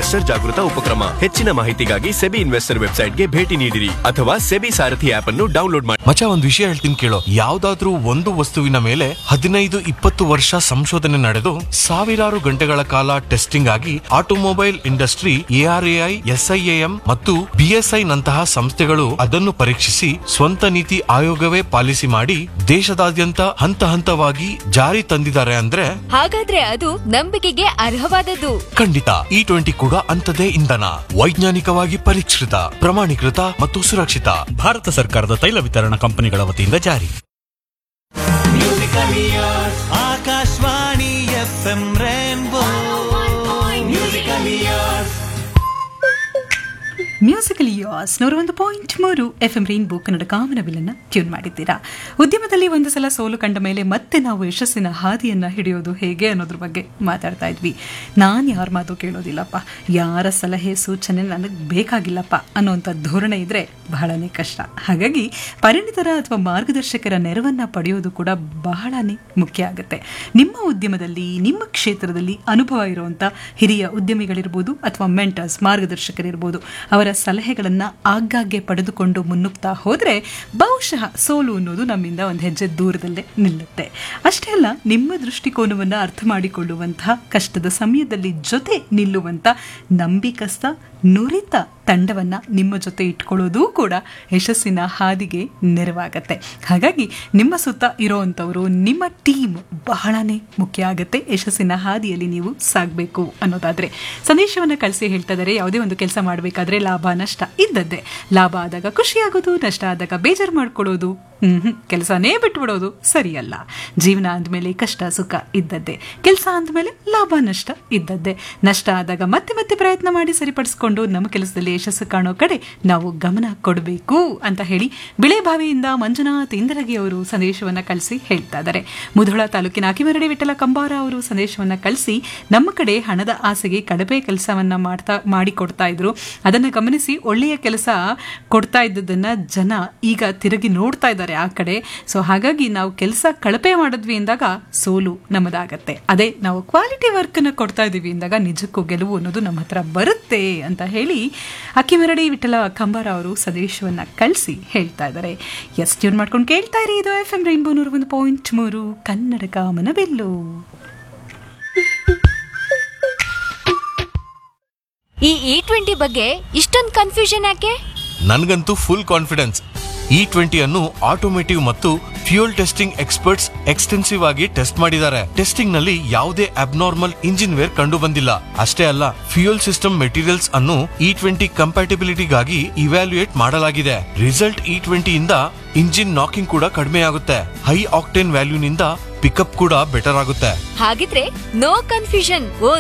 investor ಜಾಗೃತ ಉಪಕ್ರಮ ಹೆಚ್ಚಿನ ಮಾಹಿತಿಗಾಗಿ ಸೆಬಿ ಇನ್ವೆಸ್ಟರ್ ವೆಬ್ಸೈಟ್ಗೆ ಭೇಟಿ ನೀಡಿರಿ ಅಥವಾ ಸೆಬಿ ಸಾರಥಿ ಆಪ್ ಅನ್ನು ಡೌನ್ಲೋಡ್ ಮಾಡಿ ಮಚ ಒಂದ್ ವಿಷಯ ಹೇಳ್ತೀನಿ ಕೇಳೋ ಯಾವ್ದಾದ್ರೂ ಒಂದು ವಸ್ತುವಿನ ಮೇಲೆ ಹದಿನೈದು ಇಪ್ಪತ್ತು ವರ್ಷ ಸಂಶೋಧನೆ ನಡೆದು ಸಾವಿರಾರು ಗಂಟೆಗಳ ಕಾಲ ಟೆಸ್ಟಿಂಗ್ ಆಗಿ ಆಟೋಮೊಬೈಲ್ ಇಂಡಸ್ಟ್ರಿ ಎಆರ್ಎಐ ಎಸ್ಐಎಎಂ ಮತ್ತು ಬಿಎಸ್ಐ ನಂತಹ ಸಂಸ್ಥೆಗಳು ಅದನ್ನು ಪರೀಕ್ಷಿಸಿ ಸ್ವಂತ ನೀತಿ ಆಯೋಗವೇ ಪಾಲಿಸಿ ಮಾಡಿ ದೇಶದಾದ್ಯಂತ ಹಂತ ಹಂತವಾಗಿ ಜಾರಿ ತಂದಿದ್ದಾರೆ ಅಂದ್ರೆ ಹಾಗಾದ್ರೆ ಅದು ನಂಬಿಕೆಗೆ ಅರ್ಹವಾದದ್ದು ಖಂಡಿತ ಇ ಟ್ವೆಂಟಿ ಕೂಡ ಅಂತದೇ ಇಂಧನ ವೈಜ್ಞಾನಿಕವಾಗಿ ಪರೀಕ್ಷಿತ ಪ್ರಮಾಣೀಕೃತ ಮತ್ತು ಸುರಕ್ಷಿತ ಭಾರತ ಸರ್ಕಾರದ ತೈಲ ವಿತರಣಾ ಕಂಪನಿಗಳ ವತಿಯಿಂದ ಜಾರಿ Akashvani F M rainbow musical years musical ಯಾಸ್ ನೂರ ಒಂದು ಪಾಯಿಂಟ್ ಮೂರು ಎಫ್ ಎಂ ರೈನ್ಬೋ ಕನ್ನಡ ಕಾಮನಬಿಲ್ಲನ್ನ ಟ್ಯೂನ್ ಮಾಡಿದ್ದೀರಾ ಉದ್ಯಮದಲ್ಲಿ ಒಂದು ಸಲ ಸೋಲು ಕಂಡ ಮೇಲೆ ಮತ್ತೆ ನಾವು ಯಶಸ್ಸಿನ ಹಾದಿಯನ್ನ ಹಿಡಿಯೋದು ಹೇಗೆ ಅನ್ನೋದ್ರ ಬಗ್ಗೆ ಮಾತಾಡ್ತಾ ಇದ್ವಿ ನಾನು ಯಾರ ಮಾತು ಕೇಳೋದಿಲ್ಲಪ್ಪ ಯಾರ ಸಲಹೆ ಸೂಚನೆ ನನಗೆ ಬೇಕಾಗಿಲ್ಲಪ್ಪ ಅನ್ನೋಂಥ ಧೋರಣೆ ಇದ್ರೆ ಬಹಳನೇ ಕಷ್ಟ ಹಾಗಾಗಿ ಪರಿಣಿತರ ಅಥವಾ ಮಾರ್ಗದರ್ಶಕರ ನೆರವನ್ನ ಪಡೆಯೋದು ಕೂಡ ಬಹಳನೇ ಮುಖ್ಯ ಆಗುತ್ತೆ ನಿಮ್ಮ ಉದ್ಯಮದಲ್ಲಿ ನಿಮ್ಮ ಕ್ಷೇತ್ರದಲ್ಲಿ ಅನುಭವ ಇರುವಂಥ ಹಿರಿಯ ಉದ್ಯಮಿಗಳಿರ್ಬೋದು ಅಥವಾ ಮೆಂಟರ್ಸ್ ಮಾರ್ಗದರ್ಶಕರಿರ್ಬೋದು ಅವರ ಸಲಹೆಗಳನ್ನು ಆಗಾಗ್ಗೆ ಪಡೆದುಕೊಂಡು ಮುನ್ನುಗ್ತಾ ಹೋದರೆ ಬಹುಶಃ ಸೋಲು ಅನ್ನೋದು ನಮ್ಮಿಂದ ಒಂದು ಹೆಜ್ಜೆ ದೂರದಲ್ಲೇ ನಿಲ್ಲುತ್ತೆ ಅಷ್ಟೇ ಅಲ್ಲ ನಿಮ್ಮ ದೃಷ್ಟಿಕೋನವನ್ನು ಅರ್ಥ ಮಾಡಿಕೊಳ್ಳುವಂತಹ ಕಷ್ಟದ ಸಮಯದಲ್ಲಿ ಜೊತೆ ನಿಲ್ಲುವಂಥ ನಂಬಿಕಸ್ಥ ನುರಿತ ತಂಡವನ್ನು ನಿಮ್ಮ ಜೊತೆ ಇಟ್ಕೊಳ್ಳೋದು ಕೂಡ ಯಶಸ್ಸಿನ ಹಾದಿಗೆ ನೆರವಾಗತ್ತೆ ಹಾಗಾಗಿ ನಿಮ್ಮ ಸುತ್ತ ಇರೋವಂಥವರು ನಿಮ್ಮ ಟೀಮ್ ಬಹಳನೇ ಮುಖ್ಯ ಆಗುತ್ತೆ ಯಶಸ್ಸಿನ ಹಾದಿಯಲ್ಲಿ ನೀವು ಸಾಗಬೇಕು ಅನ್ನೋದಾದ್ರೆ ಸಂದೇಶವನ್ನು ಕಳಿಸಿ ಹೇಳ್ತಾ ಇದ್ದಾರೆ ಯಾವುದೇ ಒಂದು ಕೆಲಸ ಮಾಡಬೇಕಾದ್ರೆ ಲಾಭ ನಷ್ಟ ಇದ್ದದ್ದೇ ಲಾಭ ಆದಾಗ ಖುಷಿಯಾಗೋದು ನಷ್ಟ ಆದಾಗ ಬೇಜಾರು ಮಾಡ್ಕೊಳ್ಳೋದು ಹ್ಮ್ ಕೆಲಸನೇ ಬಿಟ್ಬಿಡೋದು ಸರಿಯಲ್ಲ ಜೀವನ ಅಂದಮೇಲೆ ಕಷ್ಟ ಸುಖ ಇದ್ದದ್ದೇ ಕೆಲಸ ಅಂದಮೇಲೆ ಲಾಭ ನಷ್ಟ ಇದ್ದದ್ದೇ ನಷ್ಟ ಆದಾಗ ಮತ್ತೆ ಮತ್ತೆ ಪ್ರಯತ್ನ ಮಾಡಿ ಸರಿಪಡಿಸ್ಕೊಂಡು ನಮ್ಮ ಕೆಲಸದಲ್ಲಿ ಯಶಸ್ಸು ಕಾಣೋ ಕಡೆ ನಾವು ಗಮನ ಕೊಡಬೇಕು ಅಂತ ಹೇಳಿ ಬಿಳೆಬಾವಿಯಿಂದ ಮಂಜುನಾಥ್ ಇಂದರಗಿ ಅವರು ಸಂದೇಶವನ್ನ ಕಳಿಸಿ ಹೇಳ್ತಾ ಇದ್ದಾರೆ ಮುಧೋಳ ತಾಲೂಕಿನ ಅಕಿಮರಡಿ ವಿಠಲ ಕಂಬಾರ ಅವರು ಸಂದೇಶವನ್ನ ಕಳಿಸಿ ನಮ್ಮ ಕಡೆ ಹಣದ ಆಸೆಗೆ ಕಳಪೆ ಕೆಲಸವನ್ನ ಮಾಡ್ತಾ ಮಾಡಿ ಕೊಡ್ತಾ ಇದ್ರು ಅದನ್ನ ಗಮನಿಸಿ ಒಳ್ಳೆಯ ಕೆಲಸ ಕೊಡ್ತಾ ಇದ್ದದನ್ನ ಜನ ಈಗ ತಿರುಗಿ ನೋಡ್ತಾ ಇದ್ದಾರೆ ಆ ಕಡೆ ಸೊ ಹಾಗಾಗಿ ನಾವು ಕೆಲಸ ಕಳಪೆ ಮಾಡಿದ್ವಿ ಎಂದಾಗ ಸೋಲು ನಮ್ಮದಾಗತ್ತೆ ಅದೇ ನಾವು ಕ್ವಾಲಿಟಿ ವರ್ಕ್ ಅನ್ನ ಕೊಡ್ತಾ ಇದೀವಿ ಎಂದಾಗ ನಿಜಕ್ಕೂ ಗೆಲುವು ಅನ್ನೋದು ನಮ್ಮ ಹತ್ರ ಬರುತ್ತೆ ಅಂತ ಹೇಳಿ ಅಕ್ಕಿಮರಡಿ ವಿಠಲ ಕಂಬಾರ ಅವರು ಸಂದೇಶವನ್ನ ಕಳಿಸಿ ಹೇಳ್ತಾ ಇದ್ದಾರೆ ಎಸ್ ಟ್ಯೂನ್ ಮಾಡ್ಕೊಂಡು ಕೇಳ್ತಾ ಇರಿ ಇದು ಎಫ್ ಎಂ ರೈನ್ಬೋ ನೂರ ಒಂದು ಪಾಯಿಂಟ್ ಮೂರು ಕನ್ನಡ ಕಾಮನ ಬೆಲ್ಲು ಈ ಇ ಟ್ವೆಂಟಿ ಬಗ್ಗೆ ಇಷ್ಟೊಂದು ಕನ್ಫ್ಯೂಷನ್ ಯಾಕೆ ನನ್ಗಂತೂ ಫುಲ್ ಕಾನ್ಫಿಡೆನ್ಸ್ ಇ ಟ್ವೆಂಟಿ ಅನ್ನು ಆಟೋಮೇಟಿವ್ ಮತ್ತು ಫ್ಯೂಯಲ್ ಟೆಸ್ಟಿಂಗ್ ಎಕ್ಸ್ಪರ್ಟ್ಸ್ ಎಕ್ಸ್ಟೆನ್ಸಿವ್ ಆಗಿ ಟೆಸ್ಟ್ ಮಾಡಿದ್ದಾರೆ ಟೆಸ್ಟಿಂಗ್ ನಲ್ಲಿ ಯಾವುದೇ ಅಬ್ನಾರ್ಮಲ್ ಇಂಜಿನ್ ವೇರ್ ಕಂಡು ಬಂದಿಲ್ಲ ಅಷ್ಟೇ ಅಲ್ಲ ಫ್ಯೂಯಲ್ ಸಿಸ್ಟಮ್ ಮೆಟೀರಿಯಲ್ಸ್ ಅನ್ನು ಇ ಟ್ವೆಂಟಿ ಕಂಪ್ಯಾಟಿಬಿಲಿಟಿಗಾಗಿ ಇವ್ಯಾಲ್ಯೂಯೇಟ್ ಮಾಡಲಾಗಿದೆ ರಿಸಲ್ಟ್ ಇ ಟ್ವೆಂಟಿ ಇಂದ ಇಂಜಿನ್ ನಾಕಿಂಗ್ ಕೂಡ ಕಡಿಮೆ ಆಗುತ್ತೆ ಹೈ ಆಕ್ಟೇನ್ ವ್ಯಾಲ್ಯೂನಿಂದ ಪಿಕಪ್ ಕೂಡ ಬೆಟರ್ ಆಗುತ್ತೆ ಹಾಗಿದ್ರೆ ನೋ ಕನ್ಫ್ಯೂಷನ್ ಓ